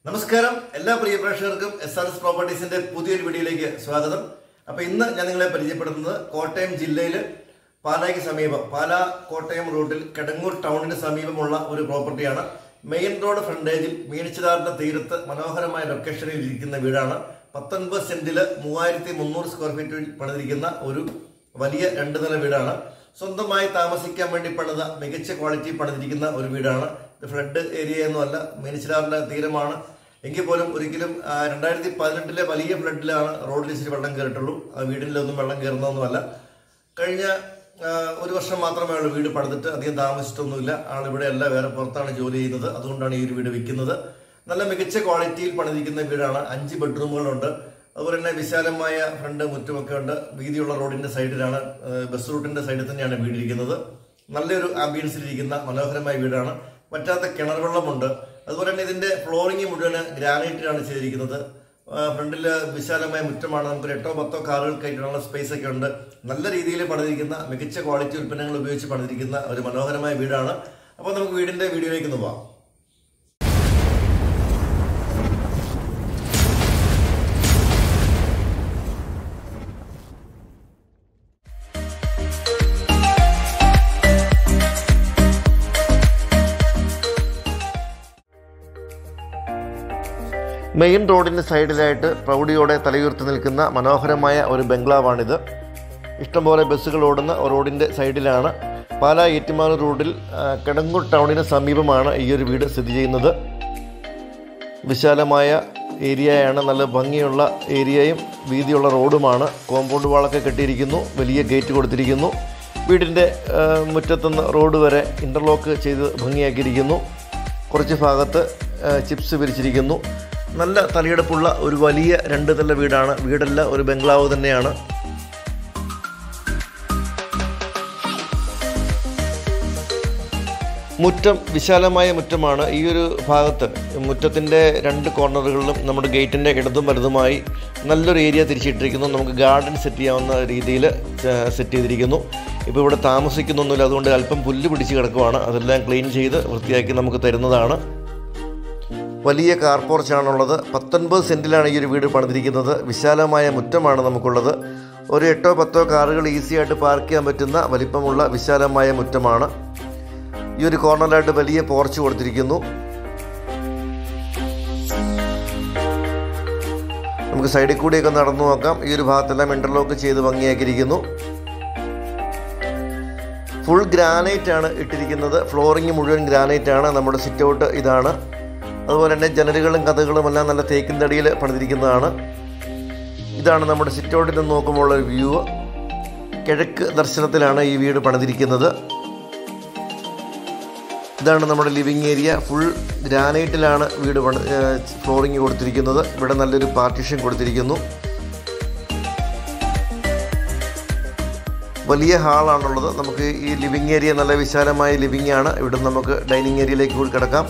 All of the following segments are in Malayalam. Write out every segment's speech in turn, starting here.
നമസ്കാരം എല്ലാ പ്രിയ പ്രേക്ഷകർക്കും എസ് ആർ എസ് പ്രോപ്പർട്ടീസിന്റെ പുതിയൊരു വീഡിയോയിലേക്ക് സ്വാഗതം അപ്പൊ ഇന്ന് ഞാൻ നിങ്ങളെ പരിചയപ്പെടുത്തുന്നത് കോട്ടയം ജില്ലയിൽ പാലായ്ക്ക് സമീപം പാലാ കോട്ടയം റൂട്ടിൽ കിടങ്ങൂർ ടൗണിന് സമീപമുള്ള ഒരു പ്രോപ്പർട്ടിയാണ് മെയിൻ റോഡ് ഫ്രണ്ടേജിൽ മീനച്ചിലാറിന്റെ തീരത്ത് മനോഹരമായ ലൊക്കേഷനിൽ ഇരിക്കുന്ന വീടാണ് പത്തൊൻപത് സെന്റില് മൂവായിരത്തി മുന്നൂറ് സ്ക്വയർ ഫീറ്റിൽ പണിതിരിക്കുന്ന ഒരു വലിയ രണ്ട് നില വീടാണ് സ്വന്തമായി താമസിക്കാൻ വേണ്ടി പണിത മികച്ച ക്വാളിറ്റി പണിതിരിക്കുന്ന ഒരു വീടാണ് ഇത് ഫ്ലഡ് ഏരിയ ഒന്നുമല്ല മീനച്ചിലാറിന്റെ തീരമാണ് എങ്കിൽ പോലും ഒരിക്കലും ആ, രണ്ടായിരത്തി പതിനെട്ടിലെ വലിയ ഫ്ലഡിലാണ് റോഡിൽ ഇച്ചിരി വെള്ളം കയറിയിട്ടുള്ളൂ ആ വീടിലൊന്നും വെള്ളം കയറുന്നതൊന്നുമല്ല കഴിഞ്ഞ ആ, ഒരു വർഷം മാത്രമേ ഉള്ളൂ വീട് പണിതിട്ട് അധികം താമസിച്ചിട്ടൊന്നുമില്ല ആൾ ഇവിടെ അല്ല വേറെ പുറത്താണ് ജോലി ചെയ്യുന്നത് അതുകൊണ്ടാണ് ഈ ഒരു വീട് വിൽക്കുന്നത് നല്ല മികച്ച ക്വാളിറ്റിയിൽ പണിതിരിക്കുന്ന വീടാണ് അഞ്ച് ബെഡ്റൂമുകളുണ്ട് അതുപോലെ തന്നെ വിശാലമായ ഫ്രണ്ട് മുറ്റുമൊക്കെ ഉണ്ട് വീതിയുള്ള റോഡിന്റെ സൈഡിലാണ് ആ, ബസ് റൂട്ടിന്റെ സൈഡിൽ തന്നെയാണ് വീടിരിക്കുന്നത് നല്ലൊരു ആംബിയൻസിലിരിക്കുന്ന മനോഹരമായ വീടാണ് പറ്റാത്ത കിണർ വെള്ളമുണ്ട് അതുപോലെ തന്നെ ഇതിന്റെ ഫ്ലോറിംഗ് മുഴുവൻ ഗ്രാനൈറ്റിലാണ് ചെയ്തിരിക്കുന്നത് ഫ്രണ്ടിൽ വിശാലമായ മുറ്റമാണ് നമുക്ക് എട്ടോ പത്തോ കാറുകൾക്കായിട്ടുള്ള സ്പേസ് ഒക്കെ ഉണ്ട് നല്ല രീതിയിൽ പണിതിരിക്കുന്ന മികച്ച ക്വാളിറ്റി ഉൽപ്പന്നങ്ങൾ ഉപയോഗിച്ച് പണിതിരിക്കുന്ന ഒരു മനോഹരമായ വീടാണ് അപ്പോൾ നമുക്ക് വീടിന്റെ വീഡിയോയിലേക്ക് ഒന്ന് പോവാം മെയിൻ റോഡിന് സൈഡിലായിട്ട് പ്രൗഢിയോടെ തലയുയർത്തി നിൽക്കുന്ന മനോഹരമായ ഒരു ബംഗ്ലാവാണിത് ഇഷ്ടംപോലെ ബസ്സുകൾ ഓടുന്ന റോഡിൻ്റെ സൈഡിലാണ് പാലാ ഏറ്റുമാനൂർ റോഡിൽ ആ, കിടങ്ങൂർ ടൗണിന് സമീപമാണ് ഈ ഒരു വീട് സ്ഥിതി ചെയ്യുന്നത് വിശാലമായ ഏരിയയാണ് നല്ല ഭംഗിയുള്ള ഏരിയയും വീതിയുള്ള റോഡുമാണ് കോമ്പൗണ്ട് വാളൊക്കെ കെട്ടിയിരിക്കുന്നു വലിയ ഗേറ്റ് കൊടുത്തിരിക്കുന്നു വീടിൻ്റെ ആ, മുറ്റത്തുനിന്ന് റോഡ് വരെ ഇൻ്റർലോക്ക് ചെയ്ത് ഭംഗിയാക്കിയിരിക്കുന്നു കുറച്ച് ഭാഗത്ത് ആ, ചിപ്സ് വിരിച്ചിരിക്കുന്നു നല്ല തലയെടുപ്പുള്ള ഒരു വലിയ രണ്ട് നില വീടാണ് വീടല്ല ഒരു ബംഗ്ലാവ് തന്നെയാണ് മുറ്റം വിശാലമായ മുറ്റമാണ് ഈ ഒരു ഭാഗത്ത് മുറ്റത്തിൻ്റെ രണ്ട് കോർണറുകളിലും നമ്മുടെ ഗേറ്റിൻ്റെ ഇടതും വലതുമായി നല്ലൊരു ഏരിയ തിരിച്ചിട്ടിരിക്കുന്നു നമുക്ക് ഗാർഡൻ സെറ്റ് ചെയ്യാവുന്ന രീതിയിൽ സെറ്റ് ചെയ്തിരിക്കുന്നു ഇപ്പോൾ ഇവിടെ താമസിക്കുന്നൊന്നുമില്ല അതുകൊണ്ട് അല്പം പുല്ല് പിടിച്ച് കിടക്കുവാണ് അതെല്ലാം ക്ലീൻ ചെയ്ത് വൃത്തിയാക്കി നമുക്ക് തരുന്നതാണ് വലിയ കാർ പോർച്ചാണുള്ളത് പത്തൊൻപത് സെൻറ്റിലാണ് ഈ ഒരു വീട് പണിതിരിക്കുന്നത് വിശാലമായ മുറ്റമാണ് നമുക്കുള്ളത് ഒരു എട്ടോ പത്തോ കാറുകൾ ഈസി ആയിട്ട് പാർക്ക് ചെയ്യാൻ പറ്റുന്ന വലിപ്പമുള്ള വിശാലമായ മുറ്റമാണ് ഈ ഒരു കോർണറിലായിട്ട് വലിയ പോർച്ച് കൊടുത്തിരിക്കുന്നു നമുക്ക് സൈഡിൽ കൂടിയൊക്കെ നടന്നു നോക്കാം ഈ ഒരു ഭാഗത്തെല്ലാം ഇന്റർലോക്ക് ചെയ്ത് ഭംഗിയാക്കിയിരിക്കുന്നു ഫുൾ ഗ്രാനൈറ്റ് ആണ് ഇട്ടിരിക്കുന്നത് ഫ്ലോറിംഗ് മുഴുവൻ ഗ്രാനൈറ്റ് ആണ് നമ്മുടെ സിറ്റ് ഔട്ട് ഇതാണ് അതുപോലെ തന്നെ ജനലുകളും കഥകളും എല്ലാം നല്ല തേക്കിൻ തടിയിൽ പണിതിരിക്കുന്നതാണ് ഇതാണ് നമ്മുടെ സിറ്റ് ഔട്ടിൽ നിന്ന് നോക്കുമ്പോൾ ഒരു വ്യൂ കിഴക്ക് ദർശനത്തിലാണ് ഈ വീട് പണിതിരിക്കുന്നത് ഇതാണ് നമ്മുടെ ലിവിങ് ഏരിയ ഫുൾ ഗ്രാനൈറ്റിലാണ് വീട് പണി ഫ്ലോറിങ് കൊടുത്തിരിക്കുന്നത് ഇവിടെ നല്ലൊരു പാർട്ടീഷൻ കൊടുത്തിരിക്കുന്നു വലിയ ഹാളാണുള്ളത് നമുക്ക് ഈ ലിവിങ് ഏരിയ നല്ല വിശാലമായ ലിവിങ് ആണ് ഇവിടെ നമുക്ക് ഡൈനിങ് ഏരിയയിലേക്ക് കൂടി കിടക്കാം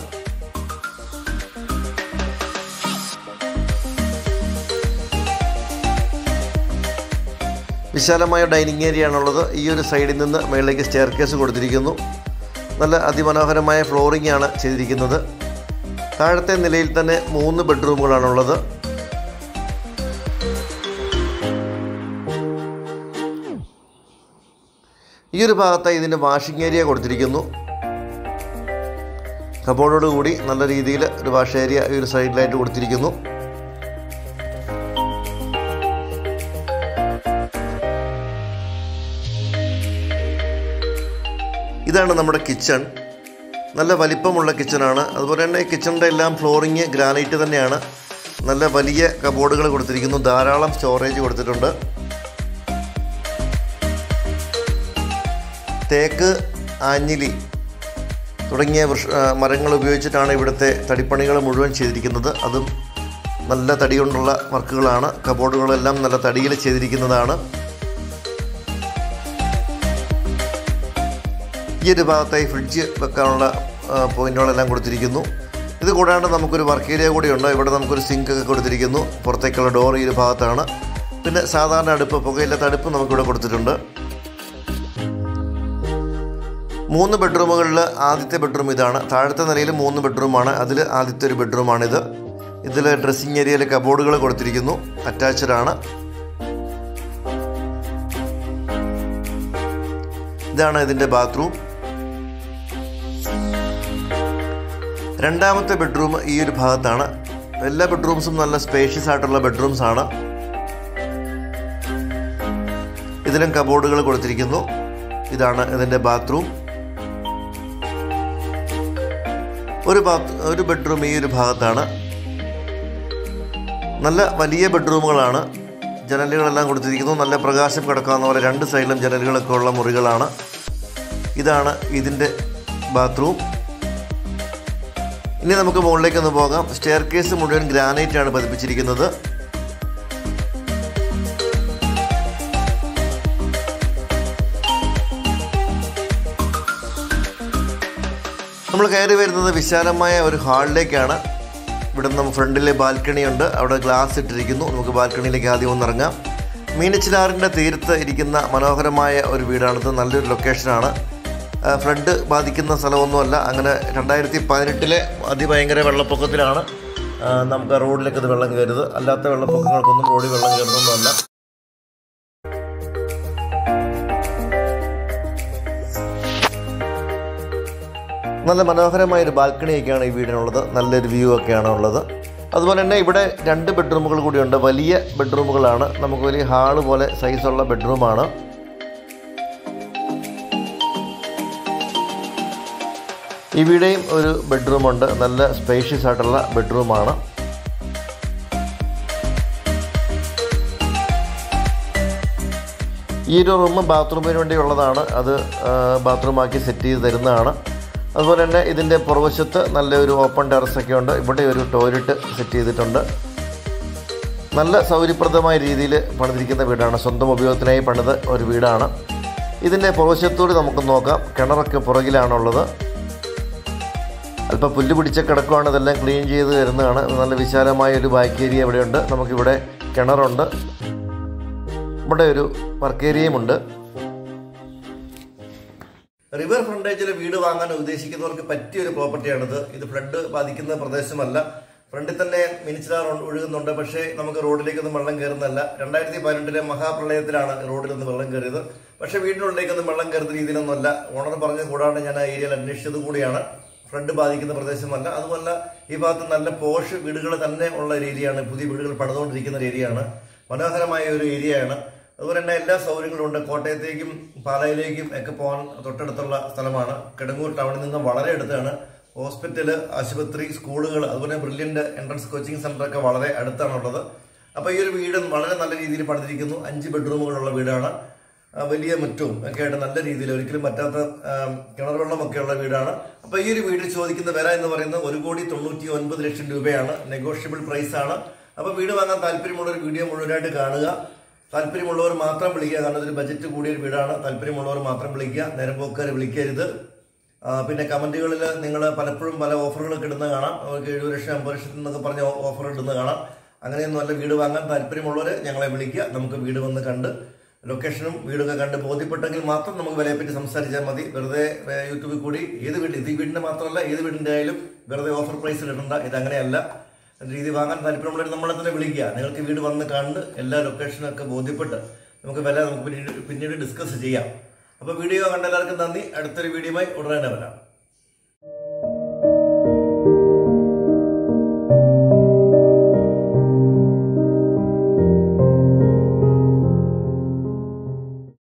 വിശാലമായ ഡൈനിങ് ഏരിയ ആണുള്ളത് ഈ ഒരു സൈഡിൽ നിന്ന് മുകളിലേക്ക് സ്റ്റെയർ കേസ് കൊടുത്തിരിക്കുന്നു നല്ല അതിമനോഹരമായ ഫ്ലോറിംഗ് ആണ് ചെയ്തിരിക്കുന്നത് താഴത്തെ നിലയിൽ തന്നെ മൂന്ന് ബെഡ്റൂമുകളാണുള്ളത് ഈ ഒരു ഭാഗത്തായി ഇതിൻ്റെ വാഷിംഗ് ഏരിയ കൊടുത്തിരിക്കുന്നു കബോർഡോട് കൂടി നല്ല രീതിയിൽ ഒരു വാഷ് ഏരിയ ഈ ഒരു സൈഡിലായിട്ട് കൊടുത്തിരിക്കുന്നു ഇതാണ് നമ്മുടെ കിച്ചൺ നല്ല വലിപ്പമുള്ള കിച്ചണാണ് അതുപോലെ തന്നെ കിച്ചണിൻ്റെ എല്ലാം ഫ്ലോറിങ് ഗ്രാനൈറ്റ് തന്നെയാണ് നല്ല വലിയ കബോർഡുകൾ കൊടുത്തിരിക്കുന്നു ധാരാളം സ്റ്റോറേജ് കൊടുത്തിട്ടുണ്ട് തേക്ക് ആഞ്ഞിലി തുടങ്ങിയ വൃക്ഷ ആ, മരങ്ങൾ ഉപയോഗിച്ചിട്ടാണ് ഇവിടുത്തെ തടിപ്പണികൾ മുഴുവൻ ചെയ്തിരിക്കുന്നത് അതും നല്ല തടി കൊണ്ടുള്ള വർക്കുകളാണ് കബോർഡുകളെല്ലാം നല്ല തടിയിൽ ചെയ്തിരിക്കുന്നതാണ് ഈ ഒരു ഭാഗത്തായി ഫ്രിഡ്ജ് വെക്കാനുള്ള ആ, പോയിന്റുകളെല്ലാം കൊടുത്തിരിക്കുന്നു ഇത് കൂടാണ്ട് നമുക്കൊരു വർക്ക് ഏരിയ കൂടിയുണ്ട് ഇവിടെ നമുക്കൊരു സിങ്ക് ഒക്കെ കൊടുത്തിരിക്കുന്നു പുറത്തേക്കുള്ള ഡോർ ഈ ഒരു ഭാഗത്താണ് പിന്നെ സാധാരണ അടുപ്പ് പുകയില്ലാത്ത അടുപ്പ് നമുക്കിവിടെ കൊടുത്തിട്ടുണ്ട് മൂന്ന് ബെഡ്റൂമുകളിൽ ആദ്യത്തെ ബെഡ്റൂം ഇതാണ് താഴത്തെ നിലയിൽ മൂന്ന് ബെഡ്റൂമാണ് അതിൽ ആദ്യത്തെ ഒരു ബെഡ്റൂമാണിത് ഇതിൽ ഡ്രസ്സിങ് ഏരിയയിൽ കബോർഡുകൾ കൊടുത്തിരിക്കുന്നു അറ്റാച്ച്ഡ് ആണ് ഇതാണ് ഇതിൻ്റെ ബാത്റൂം രണ്ടാമത്തെ ബെഡ്റൂം ഈ ഒരു ഭാഗത്താണ് എല്ലാ ബെഡ്റൂംസും നല്ല സ്പേഷ്യസ് ആയിട്ടുള്ള ബെഡ്റൂംസ് ആണ് ഇതിലും കബോർഡുകൾ കൊടുത്തിരിക്കുന്നു ഇതാണ് ഇതിൻ്റെ ബാത്റൂം ഒരു ബാത്ത് ഒരു ബെഡ്റൂം ഈ ഒരു ഭാഗത്താണ് നല്ല വലിയ ബെഡ്റൂമുകളാണ് ജനലുകളെല്ലാം കൊടുത്തിരിക്കുന്നു നല്ല പ്രകാശം കിടക്കാവുന്ന പോലെ രണ്ട് സൈഡിലും ജനലുകളൊക്കെ ഉള്ള മുറികളാണ് ഇതാണ് ഇതിൻ്റെ ബാത്റൂം ഇനി നമുക്ക് മുകളിലേക്ക് ഒന്ന് പോകാം സ്റ്റെയർ കേസ് മുഴുവൻ ഗ്രാനൈറ്റ് ആണ് പതിപ്പിച്ചിരിക്കുന്നത് നമ്മൾ കയറി വരുന്നത് വിശാലമായ ഒരു ഹാളിലേക്കാണ് ഇവിടെ നമ്മൾ ഫ്രണ്ടിലെ ബാൽക്കണി ഉണ്ട് അവിടെ ഗ്ലാസ് ഇട്ടിരിക്കുന്നു നമുക്ക് ബാൽക്കണിയിലേക്ക് ആദ്യം ഒന്ന് ഇറങ്ങാം മീനച്ചിലാറിൻ്റെ തീരത്ത് ഇരിക്കുന്ന മനോഹരമായ ഒരു വീടാണിത് നല്ലൊരു ലൊക്കേഷനാണ് ആ, ഫ്ലഡ് ബാധിക്കുന്ന സ്ഥലമൊന്നുമല്ല അങ്ങനെ രണ്ടായിരത്തി പതിനെട്ടിലെ അതിഭയങ്കര വെള്ളപ്പൊക്കത്തിലാണ് ആ, നമുക്ക് ആ റോഡിലേക്ക് അത് വെള്ളം കയറുന്നത് അല്ലാത്ത വെള്ളപ്പൊക്കങ്ങൾക്കൊന്നും റോഡിൽ വെള്ളം കയറുന്നൊന്നുമല്ല നല്ല മനോഹരമായ ഒരു ബാൽക്കണിയൊക്കെയാണ് ഈ വീടിനുള്ളത് നല്ലൊരു വ്യൂ ഒക്കെയാണ് ഉള്ളത് അതുപോലെ തന്നെ ഇവിടെ രണ്ട് ബെഡ്റൂമുകൾ കൂടിയുണ്ട് വലിയ ബെഡ്റൂമുകളാണ് നമുക്ക് വലിയ ഹാള് പോലെ സൈസുള്ള ബെഡ്റൂമാണ് ഇവിടെയും ഒരു ബെഡ്റൂമുണ്ട് നല്ല സ്പേഷ്യസ് ആയിട്ടുള്ള ബെഡ്റൂമാണ് ഈ ഒരു റൂം ബാത്റൂമിന് വേണ്ടിയുള്ളതാണ് അത് ബാത്റൂമാക്കി സെറ്റ് ചെയ്ത് തരുന്നതാണ് അതുപോലെ തന്നെ ഇതിൻ്റെ പുറവശത്ത് നല്ലൊരു ഓപ്പൺ ടെറസൊക്കെ ഉണ്ട് ഇവിടെ ഒരു ടോയ്ലറ്റ് സെറ്റ് ചെയ്തിട്ടുണ്ട് നല്ല സൗകര്യപ്രദമായ രീതിയിൽ പണിതിരിക്കുന്ന വീടാണ് സ്വന്തം ഉപയോഗത്തിനായി പണിത ഒരു വീടാണ് ഇതിൻ്റെ പുറവശത്തോട് നമുക്ക് നോക്കാം കിണറൊക്കെ പുറകിലാണുള്ളത് അല്പം പുല്ല് പിടിച്ച കിടക്കുവാണ് ഇതെല്ലാം ക്ലീൻ ചെയ്ത് തരുന്നതാണ് നല്ല വിശാലമായ ഒരു ബാക്ക് ഏരിയ ഇവിടെയുണ്ട് നമുക്കിവിടെ കിണറുണ്ട് ഇവിടെ ഒരു വർക്ക് ഏരിയയുമുണ്ട് റിവർ ഫ്രണ്ടേജിൽ വീട് വാങ്ങാൻ ഉദ്ദേശിക്കുന്നവർക്ക് പറ്റിയ ഒരു പ്രോപ്പർട്ടിയാണിത് ഇത് ഫ്ലഡ് ബാധിക്കുന്ന പ്രദേശമല്ല ഫ്രണ്ടിൽ തന്നെ മിനിച്ചിലാർ ഒഴുകുന്നുണ്ട് പക്ഷേ നമുക്ക് റോഡിലേക്കൊന്നും വെള്ളം കയറുന്നതല്ല രണ്ടായിരത്തി പതിനെട്ടിലെ മഹാപ്രളയത്തിലാണ് റോഡിലൊന്ന് വെള്ളം കയറിയത് പക്ഷേ വീടിനുള്ളിലേക്കൊന്നും വെള്ളം കയറുന്ന രീതിയിലൊന്നുമല്ല ഓണർ പറഞ്ഞ കൂടാണ്ട് ഞാൻ ആ ഏരിയയിൽ അന്വേഷിച്ചത് കൂടിയാണ് ഫ്ലഡ് ബാധിക്കുന്ന പ്രദേശമല്ല അതുമല്ല ഈ ഭാഗത്ത് നല്ല പോഷ് വീടുകൾ തന്നെ ഉള്ള ഒരു ഏരിയയാണ് പുതിയ വീടുകൾ പണിതുകൊണ്ടിരിക്കുന്ന ഒരു ഏരിയയാണ് മനോഹരമായ ഒരു ഏരിയയാണ് അതുപോലെ തന്നെ എല്ലാ സൗകര്യങ്ങളും ഉണ്ട് കോട്ടയത്തേക്കും പാലയിലേക്കും ഒക്കെ പോകാൻ തൊട്ടടുത്തുള്ള സ്ഥലമാണ് കിടങ്ങൂർ ടൗണിൽ നിന്ന് വളരെ അടുത്താണ് ഹോസ്പിറ്റൽ ആശുപത്രി സ്കൂളുകൾ അതുപോലെ ബ്രില്യൻ്റ് എൻട്രൻസ് കോച്ചിങ് സെൻ്റർ ഒക്കെ വളരെ അടുത്താണുള്ളത് അപ്പോൾ ഈ ഒരു വീട് വളരെ നല്ല രീതിയിൽ പണിതിരിക്കുന്നു അഞ്ച് ബെഡ്റൂമുകളുള്ള വീടാണ് ആ, വലിയ മുറ്റവും ഒക്കെ ആയിട്ട് നല്ല രീതിയിൽ ഒരിക്കലും പറ്റാത്ത ആ, കിണർ വെള്ളമൊക്കെയുള്ള വീടാണ് അപ്പോൾ ഈ ഒരു വീട് ചോദിക്കുന്ന വില എന്ന് പറയുന്നത് ഒരു കോടി തൊണ്ണൂറ്റി ഒൻപത് ലക്ഷം രൂപയാണ് നെഗോഷ്യബിൾ പ്രൈസ് ആണ് അപ്പോൾ വീട് വാങ്ങാൻ താല്പര്യമുള്ള ഒരു വീഡിയോ മുഴുവനായിട്ട് കാണുക താല്പര്യമുള്ളവർ മാത്രം വിളിക്കുക കാരണം ഇതൊരു ബജറ്റ് കൂടിയ ഒരു വീടാണ് താല്പര്യമുള്ളവർ മാത്രം വിളിക്കുക നേരം പോക്കാർ വിളിക്കരുത് ആ, പിന്നെ കമന്റുകളിൽ നിങ്ങൾ പലപ്പോഴും പല ഓഫറുകളൊക്കെ ഇടുന്നത് കാണാം അവർക്ക് എഴുപത് ലക്ഷം അമ്പത് ലക്ഷത്തിൽ നിന്നൊക്കെ പറഞ്ഞ ഓഫർ ഇടുന്നത് കാണാം അങ്ങനെയൊന്നും അല്ല വീട് വാങ്ങാൻ താല്പര്യമുള്ളവർ ഞങ്ങളെ വിളിക്കുക നമുക്ക് വീട് വന്ന് കണ്ട് ലൊക്കേഷനും വീടൊക്കെ കണ്ട് ബോധ്യപ്പെട്ടെങ്കിൽ മാത്രം നമുക്ക് വിലയെപ്പറ്റി സംസാരിച്ചാൽ മതി വെറുതെ ഏ, യൂട്യൂബിൽ കൂടി ഏത് വീട് ഇത് ഈ വീടിന്റെ മാത്രമല്ല ഏത് വീടിന്റെ ആയാലും വെറുതെ ഓഫർ പ്രൈസിൽ ഇടണ്ട ഇത് അങ്ങനെയല്ല രീതി വാങ്ങാൻ താല്പര്യമുള്ളവർ നമ്മളെ തന്നെ വിളിക്കുക നിങ്ങൾക്ക് വീട് വന്ന് കണ്ട് എല്ലാ ലൊക്കേഷനും ഒക്കെ ബോധ്യപ്പെട്ട് നമുക്ക് വില നമുക്ക് പിന്നീട് പിന്നീട് ഡിസ്കസ് ചെയ്യാം അപ്പോൾ വീഡിയോ കണ്ട എല്ലാവർക്കും നന്ദി അടുത്തൊരു വീഡിയോയുമായി ഉടനെ തന്നെ വരാം